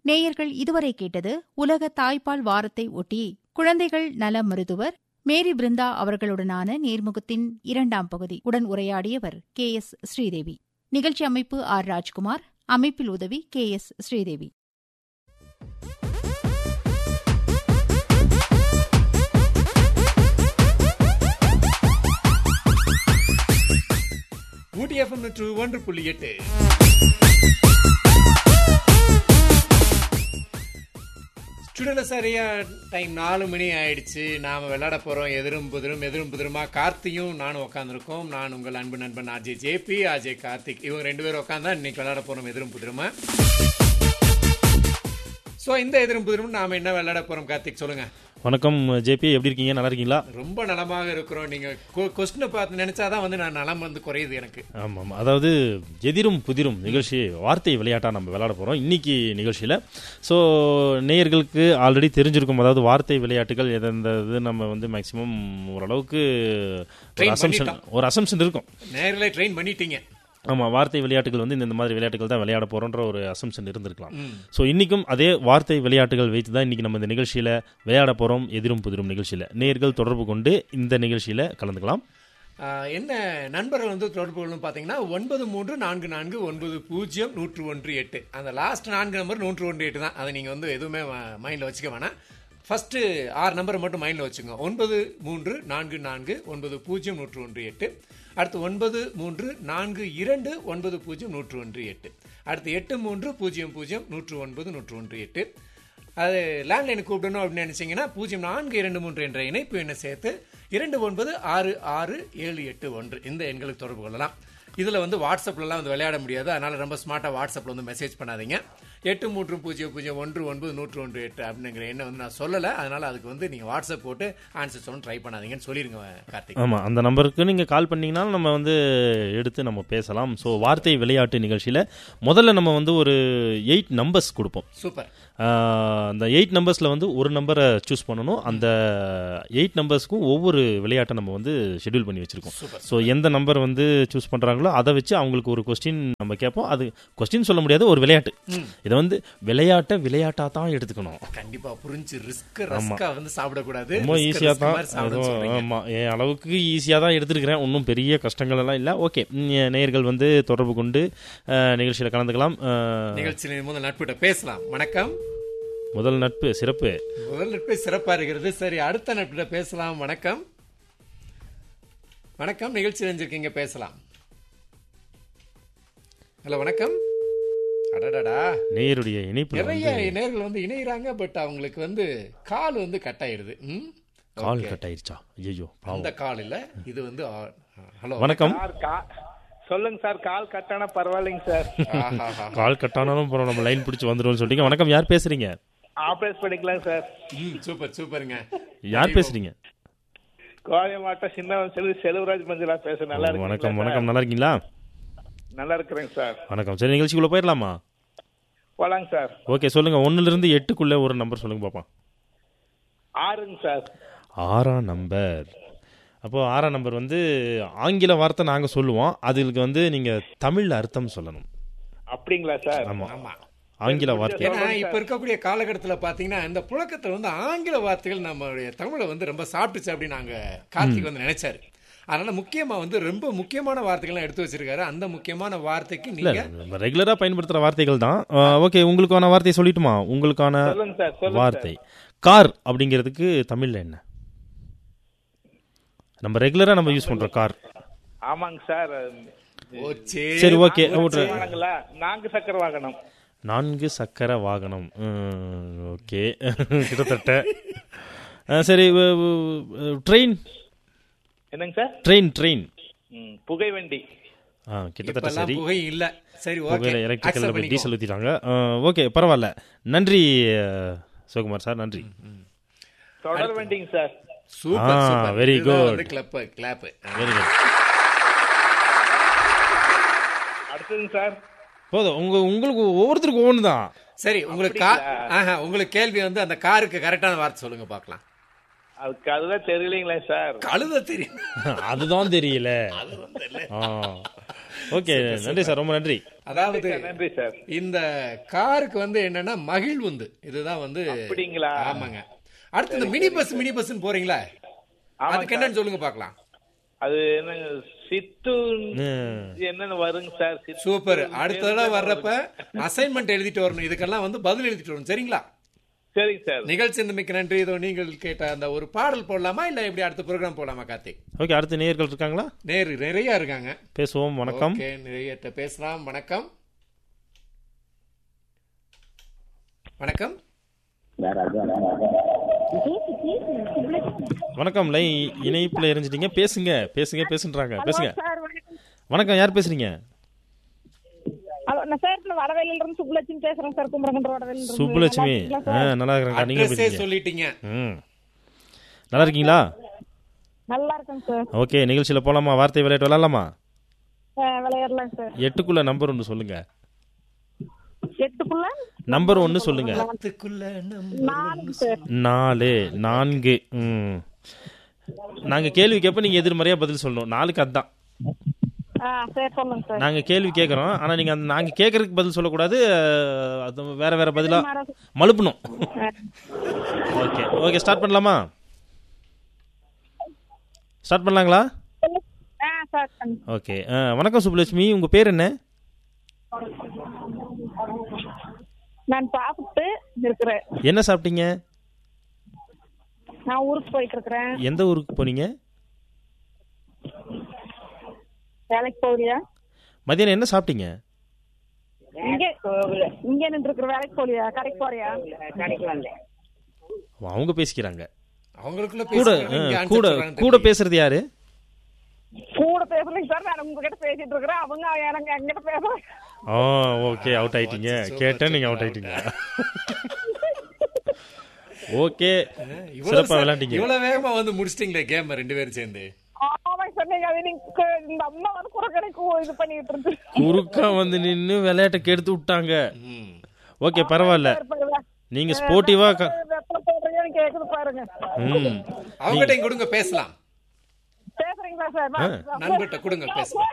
நேயர்கள் இதுவரை கேட்டது உலக தாய்ப்பால் வாரத்தை ஒட்டி குழந்தைகள் நல மருத்துவர் மேரி பிருந்தா அவர்களுடனான நேர்முகத்தின் இரண்டாம் பகுதி உடன் உரையாடியவர் கே எஸ் ஸ்ரீதேவி நிகழ்ச்சி அமைப்பு ஆர் ராஜ்குமார் அமைப்பில் உதவி K S Sridevi Ooty FM நூற்று ஒன்று புள்ளி எட்டு ஸ்டுடியோல சரியா டைம் நாலு மணி ஆயிடுச்சு நாம விளையாட போறோம் எதிரும் புதிரும் எதிரும் புதிருமா கார்த்தியும் நானும் உட்காந்துருக்கோம் நான் உங்கள் அன்பு நண்பன் அஜய் ஜேபி அஜய் கார்த்திக் இவங்க ரெண்டு பேரும் உட்காந்தா இன்னைக்கு விளையாட போறோம் எதிரும் புதிருமா ஸோ இந்த எதிரும் புதிரும் நாம என்ன விளையாட போறோம் கார்த்திக் சொல்லுங்க வணக்கம் ஜேபி எப்படி இருக்கீங்க நல்லா இருக்கீங்களா ரொம்ப நலமாக இருக்கிறோம் நீங்க கொஸ்டினை பார்த்து நினைச்சாதான் வந்து நான் நலம் வந்து குறையுது எனக்கு ஆமாம் ஆமாம் அதாவது எதிரும் புதிரும் நிகழ்ச்சி வார்த்தை விளையாட்டா நம்ம விளையாட போகிறோம் இன்னைக்கு நிகழ்ச்சியில் ஸோ நேயர்களுக்கு ஆல்ரெடி தெரிஞ்சிருக்கும் அதாவது வார்த்தை விளையாட்டுகள் எந்தெந்த இது நம்ம வந்து மேக்ஸிமம் ஓரளவுக்கு ஒரு Train அசம்ஷன் ஒரு அசம்ஷன் இருக்கும் நேரில் ட்ரெயின் பண்ணிட்டீங்க ஆமாம் வார்த்தை விளையாட்டுகள் வந்து இந்த மாதிரி விளையாட்டுகள் தான் விளையாட போகிறோன்ற ஒரு அசம்ஷன் இருந்திருக்கலாம் ஸோ இன்றைக்கும் அதே வார்த்தை விளையாட்டுகள் வைத்து தான் இன்றைக்கி நம்ம இந்த நிகழ்ச்சியில் விளையாட போகிறோம் எதிரும் புதிரும் நிகழ்ச்சியில் நேயர்கள் தொடர்பு கொண்டு இந்த நிகழ்ச்சியில் கலந்துக்கலாம் ஆஹ் என்ன நண்பர்கள் வந்து தொடர்பு கொள்ளும் பார்த்தீங்கன்னா ஒன்பது மூன்று நான்கு நான்கு ஒன்பது பூஜ்ஜியம் நூற்று ஒன்று எட்டு அந்த லாஸ்ட் நான்கு நம்பர் நூற்று ஒன்று எட்டு தான் அதை நீங்கள் வந்து எதுவுமே மைண்டில் வச்சுக்க வேணாம் ஃபர்ஸ்ட் ஆறு நம்பரை மட்டும் மைண்டில் வச்சுக்கோங்க ஒன்பது மூன்று நான்கு நான்கு ஒன்பது பூஜ்ஜியம் நூற்று ஒன்று எட்டு அடுத்து ஒன்பது மூன்று நான்கு இரண்டு ஒன்பது பூஜ்ஜியம் நூற்று ஒன்று எட்டு அடுத்து எட்டு மூன்று பூஜ்ஜியம் பூஜ்ஜியம் நூற்று ஒன்பது நூற்று ஒன்று எட்டு அது லேண்ட்லைன் கூப்பிடணும் அப்படின்னு நினைச்சீங்கன்னா பூஜ்ஜியம் நான்கு இரண்டு மூன்று என்ற இணைப்பு எண்ணை சேர்த்து இரண்டு ஒன்பது ஆறு ஆறு ஏழு எட்டு ஒன்று இந்த எண்களுக்கு தொடர்பு கொள்ளலாம் இதில் வந்து வாட்ஸ்அப்லலாம் வந்து விளையாட முடியாது அதனால ரொம்ப ஸ்மார்ட்டாக வாட்ஸ்அப்பில் வந்து மெசேஜ் பண்ணாதீங்க எட்டு மூன்று பூஜ்ஜியம் பூஜ்ஜியம் ஒன்று ஒன்பது நூற்று ஒன்று எட்டு அப்படிங்கிற எண்ணை வந்து நான் சொல்லலை அதனால அதுக்கு வந்து நீங்கள் வாட்ஸ்அப் போட்டு ஆன்சர் சொல்லணும் ட்ரை பண்ணாதீங்கன்னு சொல்லிருங்க கார்த்திக் ஆமாம் அந்த நம்பருக்கு நீங்கள் கால் பண்ணீங்கன்னா நம்ம வந்து எடுத்து நம்ம பேசலாம் ஸோ வார்த்தை விளையாட்டு நிகழ்ச்சியில் முதல்ல நம்ம வந்து ஒரு எயிட் நம்பர்ஸ் கொடுப்போம் சூப்பர் ஆஹ் அந்த எயிட் நம்பர்ஸில் வந்து ஒரு நம்பரை சூஸ் பண்ணணும் அந்த எயிட் நம்பர்ஸ்க்கும் ஒவ்வொரு விளையாட்டை நம்ம வந்து ஷெட்யூல் பண்ணி வச்சிருக்கோம் ஸோ எந்த நம்பர் வந்து சூஸ் பண்ணுறாங்களோ அதை வச்சு அவங்களுக்கு ஒரு கொஸ்டின் நம்ம கேட்போம் அது கொஸ்டின் சொல்ல முடியாது ஒரு விளையாட்டு இதை வந்து விளையாட்டை விளையாட்டாக தான் எடுத்துக்கணும் கண்டிப்பா புரிஞ்சு ரிஸ்க் ரஸ்கா வந்து சாப்பிடக்கூடாது ரொம்ப risk ஈஸியாக risk தான் மாதிரி சாப்பிடணும்னு அதுவும் சொல்றீங்க. ஆமாம் என் அளவுக்கு ஈஸியாக தான் எடுத்துருக்கிறேன் ஒன்றும் பெரிய கஷ்டங்கள் எல்லாம் இல்லை ஓகே நேயர்கள் வந்து தொடர்பு கொண்டு நிகழ்ச்சியில் கலந்துக்கலாம் அஹ், நிகழ்ச்சியில் முதல் நட்பிட்ட பேசலாம் வணக்கம் முதல் நட்பு சிறப்பு முதல் நட்பு சிறப்பா இருக்கிறது சரி அடுத்த நட்பிட்ட பேசலாம் வணக்கம் வணக்கம் நிகழ்ச்சி நினைஞ்சிருக்கீங்க பேசலாம் ஹலோ வணக்கம் அடடடா நேயருடைய இணைப்பு நிறைய நேர்கள் வந்து இணையறாங்க பட் அவங்களுக்கு வந்து கால் வந்து கட் ஆயிடுது ம்? கால் Okay. கட் ஆயிருச்சா ஐயோ அந்த கால் இல்ல இது வந்து ஆ- ஹலோ வணக்கம் சார் கா சொல்லுங்க சார் கால் கட்டானா பரவாயில்லைங்க சார் ஆஹாஹா. கால் கட் ஆனாலும் அப்புறம் நம்ம லைன் பிடிச்சி வந்துருவோம்னு சொல்லிட்டீங்க வணக்கம் யார் பேசுறீங்க ஆப்ரேட் பண்ணிக்கலாம் சார் ம் சூப்பர் சூப்பருங்க யார் பேசுறீங்க கோவை மாவட்டம் சின்ன செல்வி செல்வராஜ் மஞ்சளா பேச நல்லா இருக்கு வணக்கம் வணக்கம் நல்லா இருக்கீங்களா நல்லா இருக்கிறேங்க சார் வணக்கம் சரி நிகழ்ச்சிக்குள்ள போயிடலாமா போலாங்க சார் ஓகே சொல்லுங்க ஒண்ணுல இருந்து எட்டுக்குள்ள ஒரு நம்பர் சொல்லுங்க பாப்போம் ஆறுங்க சார் ஆறாம் நம்பர் அப்போ ஆறாம் நம்பர் வந்து ஆங்கில வார்த்தை நாங்க சொல்லுவோம் அதுக்கு வந்து நீங்க தமிழ்ல அர்த்தம் சொல்லணும் அப்படிங்களா சார் ஆமா ஆமா ஆங்கில வார்த்தை ஏன்னா இப்ப இருக்கக்கூடிய காலகட்டத்துல பாத்தீங்கன்னா இந்த புழக்கத்துல வந்து ஆங்கில வார்த்தைகள் நம்மளுடைய தமிழை வந்து ரொம்ப சாப்பிட்டுச்சு அப்படின்னு நாங்க கார்த்திக் வந்து நினைச்சாரு அதனால முக்கியமா வந்து ரொம்ப முக்கியமான வார்த்தைகள்லாம் எடுத்து வச்சிருக்காரு அந்த முக்கியமான வார்த்தைக்கு இல்ல நீங்க நம்ம ரெகுலரா பயன்படுத்துற வார்த்தைகள் தான் ஓகே உங்களுக்கான வார்த்தை சொல்லட்டுமா உங்களுக்கான சொல்லுங்க சார் சொல்லுங்க வார்த்தை கார் அப்படிங்கிறதுக்கு தமிழ்ல என்ன நம்ம ரெகுலரா நம்ம யூஸ் பண்றோம் கார் ஆமாங்க சார் ஓ, சரி. சரி ஓகே விட்டுறேன் வாகனங்களா நான்கு சக்கர வாகனம் நான்கு சக்கர வாகனம் ஓகே கிட்டத்தட்ட அஹ், சரி ட்ரெயின் என்னங்க சார் ட்ரெயின் ட்ரெயின் ம், புகை வண்டி ஆ கிட்டத்தட்ட இப்பெல்லாம் சரி புகை இல்ல சரி ஓகே புகையில எலக்ட்ரிக்கல் Accept பண்ணிக்கோ. டீசல் ஊற்றிட்டாங்க ஓகே பரவாயில்ல நன்றி அஹ், சிவகுமார் சார் நன்றி தொடர் வண்டிங்க சார் சூப்பர் ஆ, சூப்பர் very இதுதான் good. வந்து கிளப் கிளாப் வெரி குட் அடுத்ததுங்க சார் போதும் உங்க உங்களுக்கு ஒவ்வொருத்தருக்கும் ஒவ்வொன்று தான் சரி உங்களுக்கு கா ஆஹா உங்களுக்கு கேள்வி வந்து அந்த காருக்கு கரெக்டான வார்த்தை சொல்லுங்க பார்க்கலாம் அதுக்கு அதுதான் தெரியலீங்களே சார் கழுத தெரியும் அதுதான் தெரியல ஆ. ஓகே நன்றி சார் ரொம்ப நன்றி அதாவது நன்றி சார் இந்த காருக்கு வந்து என்னன்னா மகிழ்வுந்து இதுதான் வந்து அப்படிங்களா? ஆமாங்க அடுத்து இந்த மினி பஸ் மினி பஸ்ன்னு போறீங்களா அதுக்கு என்னன்னு சொல்லுங்க பார்க்கலாம் அது என்ன சித்து ம். என்னன்னு வருங்க சார் சித்து சூப்பர் அடுத்த தடவை வர்றப்ப அசைன்மெண்ட் எழுதிட்டு வரணும் இதுக்கெல்லாம் வந்து பதில் எழுதிட்டு வரணும் சரிங்களா சரிங்க சார் நிகழ்ச்சி மிக்க நன்றி இதோ நீங்கள் கேட்ட அந்த ஒரு பாடல் போடலாமா இல்ல எப்படி அடுத்த ப்ரோக்ராம் போடலாமா கார்த்திக் ஓகே அடுத்த நேயர்கள் இருக்காங்களா நேரு நிறைய இருக்காங்க பேசுவோம் வணக்கம் ஓகே நிறைய பேசலாம் வணக்கம் வணக்கம் வணக்கம் லை இணைப்புல இருந்துட்டீங்க பேசுங்க பேசுங்க பேசுன்றாங்க பேசுங்க சார் வணக்கம் வணக்கம் யார் பேசுறீங்க ஹலோ நான் சார் நான் வடவேலில இருந்து சுப்புலட்சுமி பேசுறேன் சார் கும்பரகன்ற வடவேலில இருந்து சுப்புலட்சுமி நல்லா ஆ இருக்கீங்களா சார்? நல்லா இருக்கிறேங்க நீங்க எப்படி அட்ரஸே இருக்கீங்க சொல்லிட்டீங்க ம் நல்லா இருக்கீங்களா நல்லா இருக்கேன் சார் ஓகே நிகழ்ச்சியில போலாமா வார்த்தை விளையாட்டு விளையாடலாமா ஆ, விளையாடலாம் சார் எட்டுக்குள்ள நம்பர் ஒன்று சொல்லுங்க எட்டுக்குள்ள நம்பர் ஒன்று சொல்லுங்க அதுக்குள்ள நம்ம நாலு சார் நாலு நான்கு ம் நாங்க கேள்வி கேட்ப நீங்க எதிர்மறையா பதில் சொல்லணும் நாலுக்கு அதான் ஆ சரி சொல்லுங்க சார் நாங்க கேள்வி கேட்கறோம் ஆனா நீங்க அந்த நாங்க கேட்கறதுக்கு பதில் சொல்லக்கூடாது அஹ், அது வேற வேற பதிலா மழுப்பணும் ஓகே ஓகே ஸ்டார்ட் பண்ணலாமா ஸ்டார்ட் பண்ணலாங்களா ஆ சார் ஓகே வணக்கம் சுப்புலட்சுமி உங்க பேர் என்ன நான் சாப்பிட்டு இருக்கிறேன் என்ன சாப்பிட்டீங்க நான் ஊருக்கு போயிட்டு இருக்கிறேன் எந்த ஊருக்கு போனீங்க வேலைக்கு போறியா மதியானம் என்ன சாப்பிட்டீங்க இங்க இங்க நின்று இருக்கிற வேலைக்கு போறியா கடைக்கு போறியா கடைக்கு வந்தேன் ஓ, அவங்க பேசிக்கிறாங்க அவங்களுக்குள்ள கூட பேசுறாங்க, இங்க அஹ், answer கூட சொல்றாங்கன்னு கூட தெரியல. பேசுறது யாரு கூட பேசலைங்க சார் நான் உங்ககிட்ட பேசிட்டு இருக்கிறேன் அவங்க எனக்கு எங்கிட்ட பேசுறேன் ஆ ஓகே அவுட் ஆயிட்டீங்க கேட்டேன் நீங்க அவுட் ஆயிட்டீங்க ஓகே இவ்வளவு சிறப்பா ச- விளையாண்டீங்க இவ்வளவு வேகமா வந்து முடிச்சிட்டீங்களே கேம் ரெண்டு பேரும் சேர்ந்து ஆமாங்க சார் நீங்க அது நீங்க இந்த அம்மா வந்து கூட கிடைக்கும் இது பண்ணிட்டு இருந்து குறுக்கா வந்து நின்னு விளையாட்டை கெடுத்து விட்டாங்க ம். ஓகே பரவாயில்ல நீங்க ஸ்போர்ட்டிவா க- வெப்பம் போடுறீங்கன்னு கேக்குது பாருங்க ம் அவங்ககிட்ட இங்க கொடுங்க பேசலாம் பேசுறீங்களா சார் ஆ. நண்பர்கிட்ட கொடுங்க பேசலாம்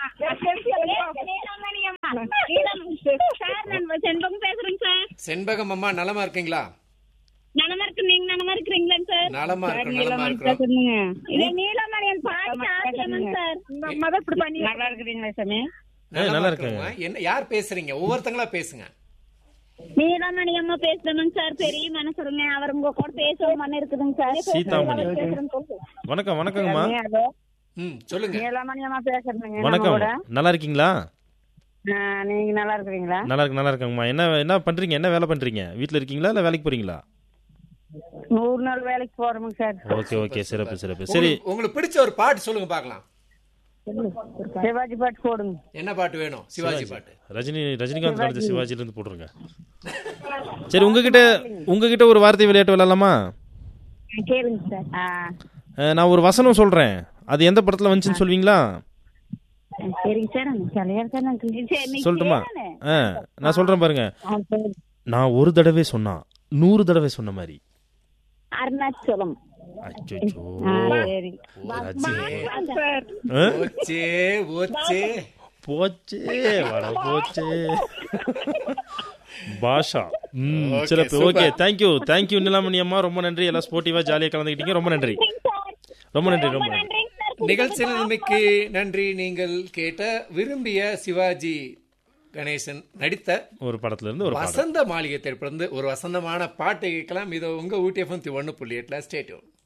சார் நான் செண்பகம் பேசுறேங்க சார் செண்பகம் அம்மா நலமா இருக்கீங்களா நலமா இருக்கு நீங்க நலமா இருக்கிறீங்களா சார் நலமா இருக்கிறோம் நலமா இருக்கிறோம் இது நீலமணியன் பாட்டி ஆசிரமம் சார் நம்ம தான் இப்படி பண்ணி நல்லா இருக்கிறீங்களா சாமி நல்லா நலமா இருக்காங்க. இருக்கிறோம்மா. என்ன யார் பேசுறீங்க ஒவ்வொருத்தங்களா பேசுங்க நீலமணி அம்மா பேசுறேங்க சார் பெரிய மனசுருங்க அவர் உங்க கூட பேசணும்னு இருக்குதுங்க சார் சீதாமணி வணக்கம் வணக்கங்கம்மா ஹலோ ம் சொல்லுங்க நீலமணியம்மா பேசுறேங்க வணக்கம் நல்லா இருக்கீங்களா நீங்க நல்லா இருக்கிறீங்களா நல்லா இருக்கு நல்லா இருக்காங்கம்மா என்ன என்ன பண்றீங்க என்ன வேலை பண்றீங்க வீட்ல இருக்கீங்களா இல்ல வேலைக்கு போறீங்களா நூறு நாள் வேலைக்கு போறோமுங்க சார் ஓகே ஓகே சிறப்பு சிறப்பு சரி உங்களுக்கு- உங்களுக்கு பிடிச்ச ஒரு பாட்டு சொல்லுங்க பார்க்கலாம் சிவாஜி பாட்டு போடுங்க என்ன பாட்டு வேணும் சிவாஜி பாட்டு ரஜினி ரஜினிகாந்த் நடிச்ச சிவாஜில இருந்து போட்டுருங்க சரி உங்ககிட்ட உங்ககிட்ட ஒரு வார்த்தை விளையாட்டு விளையாடலாமா கேளுங்க சார் ஆ அஹ், நான் ஒரு வசனம் சொல்றேன் அது எந்த படத்துல வந்துச்சுன்னு சொல்வீங்களா சரிங்க சார் அந்த தலையார் சார் நான் சரி சொல்லட்டுமா ஆ நான் சொல்றேன் பாருங்க நான் ஒரு தடவை சொன்னா நூறு தடவை சொன்ன மாதிரி அருணாச்சலம் அச்சோ சரி சார் ஓச்சே ஓச்சே போச்சே வட போச்சே பாஷா ம் Okay, சிறப்பு super. Okay thank you thank you Nilamani அம்மா ரொம்ப நன்றி எல்லாம் ஸ்போர்ட்டிவா ஜாலியா கலந்துக்கிட்டீங்க ரொம்ப நன்றி ரொம்ப நன்றி ரொம்ப நன்றி நிகழ்ச்சி நிலைமைக்கு நன்றி நீங்கள் கேட்ட விரும்பிய சிவாஜி கணேசன் நடித்த ஒரு படத்துல இருந்து ஒரு பாடல் வசந்த மாளிகை திரைப்படம் ஒரு வசந்தமான பாட்டு கேட்கலாம் இது உங்க ஊட்டி எஃப்எம் ஒன்று புள்ளி எட்டுல ஸ்டேட்யூன்